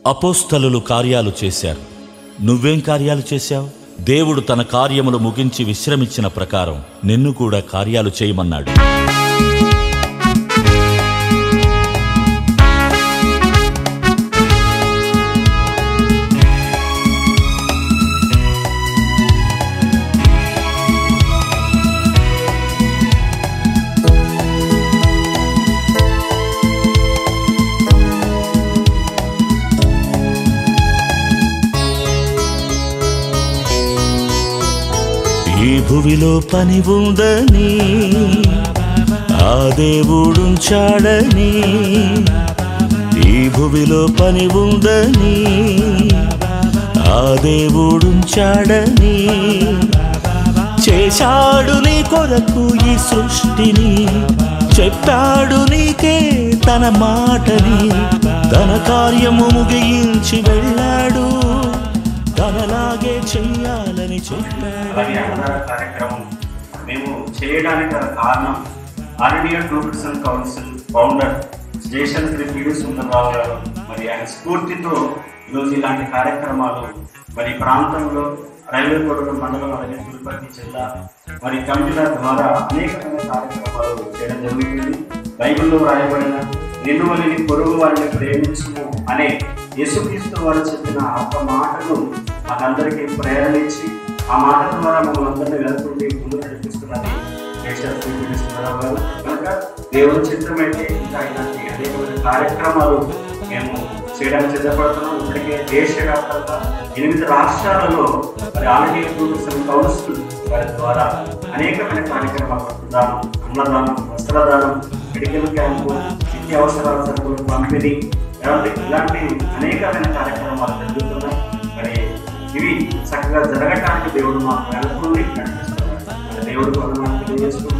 అపోస్తలులు కార్యాలు చేశారు నువ్వేం కార్యాలు చేశావు దేవుడు తన కార్యములు ముగించి విశ్రమించిన ప్రకారం నిన్ను కూడా కార్యాలు చేయమన్నాడు ఈ భువిలో పని ఉందని ఆ దేవుడుంచాడని ఈ భువిలో పని ఉందని ఆ దేవుడుంచాడని చేశాడు నీ కొరకు ఈ సృష్టిని చెప్పాడు నీకే తన మాటని తన కార్యము ముగించి వెళ్ళాడు తనలాగే చెయ్యాలని చెప్పాడు అలాగే అన్నదాన కార్యక్రమం మేము చేయడానికి గల కారణం all India tourism council founder Jayashal Shri PD Sundararao గారు మరి ఆయన స్ఫూర్తితో ఈరోజు ఇలాంటి కార్యక్రమాలు మరి ఈ ప్రాంతంలో రైల్వే కోడూరు మండలం అలాగే తిరుపతి జిల్లా మరి కమిటీల ద్వారా అనేకమైన కార్యక్రమాలు చేయడం జరుగుతుంది బైబిల్లో రాయబడిన నిన్ను వలని పొరుగు వారిని ప్రేమించుము అనే యేసుక్రీస్తు వారు చెప్పిన ఒక మాటను మనందరికీ ప్రేరణ ఇచ్చి ఆ మాట ద్వారా మమ్మల్ని అందరినీ వెళ్తుండి ముందుకు నడిపిస్తున్నది కేశవ్ శ్రీ పిలుస్తున్నారు గారు కనుక దేవుని చిత్రమైతే ఇంకా ఇలాంటి అనేకమైన కార్యక్రమాలు మేము చేయడానికి సిద్ధపడుతున్నాం ఇప్పటికే దేశవ్యాప్తంగా ఎనిమిది రాష్ట్రాలలో మరి ఆల్రెడీ టూరిజం కౌన్సిల్ వారి ద్వారా అనేకమైన కార్యక్రమాలు దానం అన్నదానం వస్త్రదానం మెడికల్ క్యాంపు నిత్యావసరాల సరుకులు పంపిణీ ఇలాంటి ఇలాంటి అనేకమైన కార్యక్రమాలు జరుగుతున్నాయి మరి ఇవి చక్కగా జరగటానికి దేవుడు మాకు వెనుకుండి నడిపిస్తున్నాడు మరి దేవుడు వందనాలు తెలియజేస్తూ